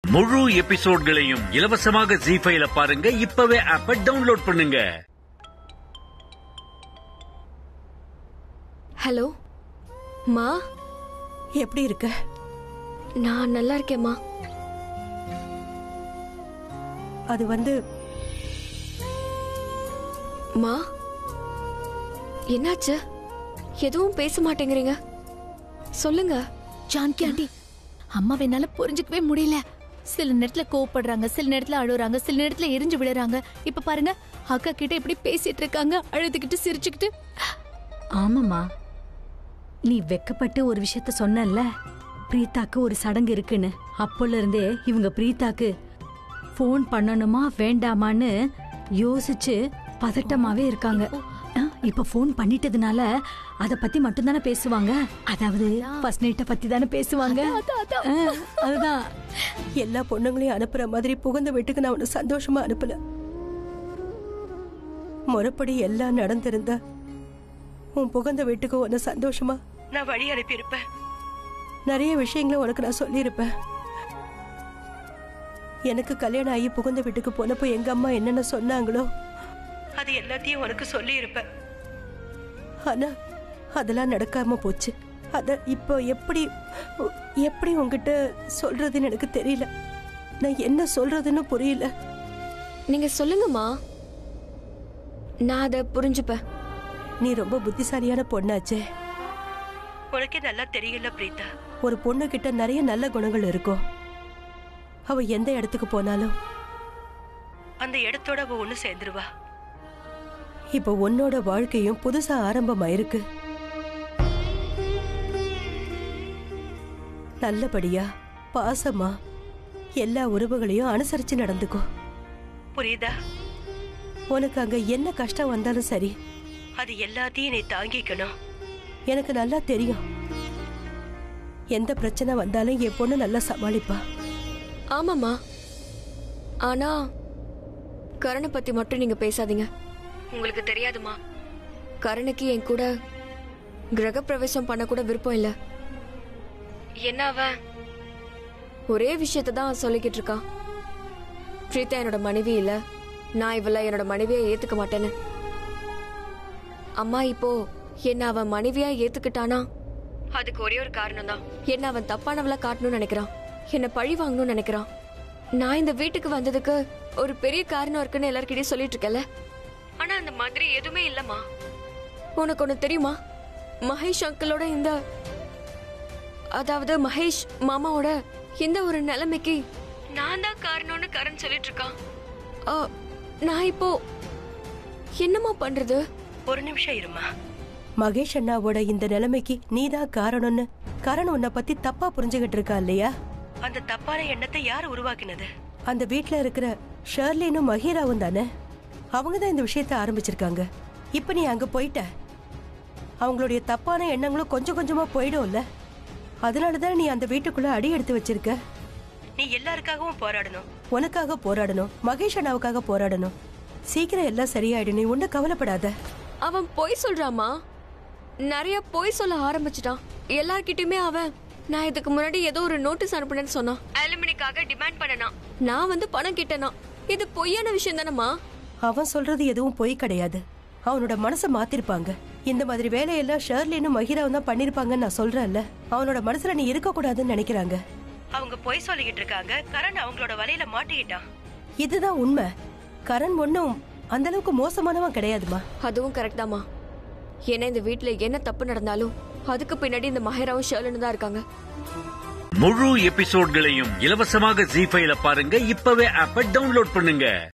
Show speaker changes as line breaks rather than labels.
முழு எபிசோட்களையும் இலவசமாக ஜி ஃபைல பாருங்க இப்பவே ஆப்ப டவுன்லோட் பண்ணுங்க
ஹலோ மா
எப்படி இருக்க
நான் நல்லா இருக்கேம்மா
அது வந்து
மா என்னாச்சு எதுவும் பேச மாட்டேங்கிறீங்க சொல்லுங்க
ஜான்கி ஆண்டி அம்மாவை என்னால புரிஞ்சுக்கவே முடியல சில நேரத்துல கோவப்படுறாங்க சில நேரத்துல அழுறாங்க சில நேரத்துல எரிஞ்சு விழுறாங்க இப்ப பாருங்க அக்கா கிட்ட இப்படி பேசிட்டு இருக்காங்க அழுதுகிட்டு சிரிச்சுக்கிட்டு
ஆமாம்மா நீ வெக்கப்பட்டு ஒரு விஷயத்த சொன்னல்ல பிரீத்தாக்கு ஒரு சடங்கு இருக்குன்னு அப்போல இருந்தே இவங்க பிரீத்தாக்கு ஃபோன் பண்ணணுமா வேண்டாமான்னு யோசிச்சு பதட்டமாவே இருக்காங்க ஆ, இப்ப ஃபோன் பண்ணிட்டதுனால அத பத்தி மட்டும் தானே பேசுவாங்க அதாவது ஃபர்ஸ்ட் நைட்ட பத்தி தானே பேசுவாங்க ஆ, அதுதான்
எல்லா பொண்ணுங்களையும் அனுப்புற மாதிரி புகுந்த வீட்டுக்கு நான் உன்னை சந்தோஷமா அனுப்பல முறைப்படி எல்லாம் நடந்திருந்தா உன் புகுந்த வீட்டுக்கு உன்னை சந்தோஷமா நான் வழி அனுப்பியிருப்பேன் நிறைய விஷயங்களை உனக்கு நான் சொல்லியிருப்பேன் எனக்கு கல்யாணம் ஆகி புகுந்த வீட்டுக்கு போனப்போ எங்க அம்மா என்னென்ன சொன்னாங்களோ அது எல்லாத்தையும் உனக்கு சொல்லியிருப்பேன் ஆனா அதெல்லாம் நடக்காம போச்சு அத இப்போ எப்படி எப்படி உங்ககிட்ட சொல்றதுன்னு எனக்கு தெரியல நான் என்ன சொல்றதுன்னு புரியல
நீங்க சொல்லுங்கம்மா நான் அதை புரிஞ்சுப்பேன்
நீ ரொம்ப புத்திசாலியான பொண்ணாச்சே உனக்கே நல்லா தெரியல பிரீதா ஒரு பொண்ணு கிட்ட நிறைய நல்ல குணங்கள் இருக்கும் அவ எந்த இடத்துக்கு போனாலும் அந்த இடத்தோட அவ ஒண்ணு சேர்ந்துருவா இப்ப உன்னோட வாழ்க்கையும் புதுசா ஆரம்பமாயிருக்கு நல்லபடியா பாசமா எல்லா உறவுகளையும் அனுசரிச்சு நடந்துக்கோ புரியுதா உனக்கு அங்க என்ன கஷ்டம் வந்தாலும் சரி அது எல்லாத்தையும் நீ தாங்கிக்கணும் எனக்கு நல்லா தெரியும் எந்த பிரச்சனை வந்தாலும் என் பொண்ணு நல்லா சமாளிப்பா
ஆமாம்மா ஆனா கரணை பத்தி மட்டும் நீங்க பேசாதீங்க உங்களுக்கு தெரியாதுமா கரணுக்கு என் கூட கிரகப்பிரவேசம் பண்ண கூட விருப்பம் இல்ல என்ன அவன் ஒரே விஷயத்தை தான் சொல்லிக்கிட்டு இருக்கான் பிரீதா என்னோட மனைவி இல்ல நான் இவள என்னோட மனைவியை ஏத்துக்க மாட்டேன்னு அம்மா இப்போ என்ன அவன் மனைவியா ஏத்துக்கிட்டானா அதுக்கு ஒரே ஒரு காரணம் தான் என்ன அவன் தப்பானவளா காட்டணும்னு நினைக்கிறான் என்ன பழி வாங்கணும்னு நினைக்கிறான் நான் இந்த வீட்டுக்கு வந்ததுக்கு ஒரு பெரிய காரணம் இருக்குன்னு எல்லார்கிட்டயும் சொல்லிட்டு இருக்கல ஆனா அந்த மாதிரி எதுவுமே இல்லம்மா உனக்கு ஒண்ணு தெரியுமா மகேஷ் அங்கிளோட இந்த அதாவது மகேஷ் மாமாவோட இந்த ஒரு நிலைமைக்கு நான் தான் காரணம்னு கரண் சொல்லிட்டு இருக்கான் ஆ, நான் இப்போ என்னம்மா பண்றது
ஒரு நிமிஷம் இருமா மகேஷ் அண்ணாவோட இந்த நிலைமைக்கு நீதான் காரணம்னு கரண் உன்னை பத்தி தப்பா புரிஞ்சுகிட்டு இருக்கா இல்லையா அந்த தப்பான எண்ணத்தை யார் உருவாக்கினது அந்த வீட்ல இருக்கிற ஷர்லினும் மஹீராவும் தானே அவங்க தான் இந்த விஷயத்த ஆரம்பிச்சிருக்காங்க இப்ப நீ அங்க போயிட்ட அவங்களுடைய தப்பான எண்ணங்களும் கொஞ்சம் கொஞ்சமா போயிடும்ல அதனாலதான் நீ அந்த வீட்டுக்குள்ள அடி எடுத்து வச்சிருக்க நீ எல்லாருக்காகவும் போராடணும் உனக்காக போராடணும் மகேஷ் அண்ணாவுக்காக போராடணும் சீக்கிரம் எல்லாம் சரியாயிடும் நீ ஒன்னும் கவலைப்படாத
அவன் பொய் சொல்றாமா நிறைய பொய் சொல்ல ஆரம்பிச்சிட்டான் எல்லார்கிட்டயுமே அவன் நான் இதுக்கு முன்னாடி ஏதோ ஒரு நோட்டீஸ் அனுப்புனேன்னு சொன்னான் அலுமினிக்காக டிமாண்ட் பண்ணனா நான் வந்து பணம் கிட்டனா இது பொய்யான விஷயம் தானம்மா
அவன் சொல்றது எதுவும் பொய் கிடையாது அவனோட மனசை மாத்திருப்பாங்க இந்த மாதிரி வேலையெல்லாம் ஷர்லினும் மஹிராவும் தான் பண்ணிருப்பாங்கன்னு நான் சொல்றேன்ல அவனோட மனசுல நீ இருக்க கூடாதுன்னு நினைக்கிறாங்க அவங்க பொய் சொல்லிக்கிட்டு இருக்காங்க கரண் அவங்களோட வலையில மாட்டிக்கிட்டான் இதுதான் உண்மை கரண் ஒன்னும் அந்த அளவுக்கு மோசமானவன் கிடையாதுமா
அதுவும் கரெக்ட் தாம்மா ஏன்னா இந்த வீட்ல என்ன தப்பு நடந்தாலும் அதுக்கு பின்னாடி இந்த மஹேராவும் ஷர்லன்னு தான் இருக்காங்க
முழு எபிசோட்களையும் இலவசமாக ஜி ஃபைல பாருங்க இப்பவே ஆப்ப டவுன்லோட் பண்ணுங்க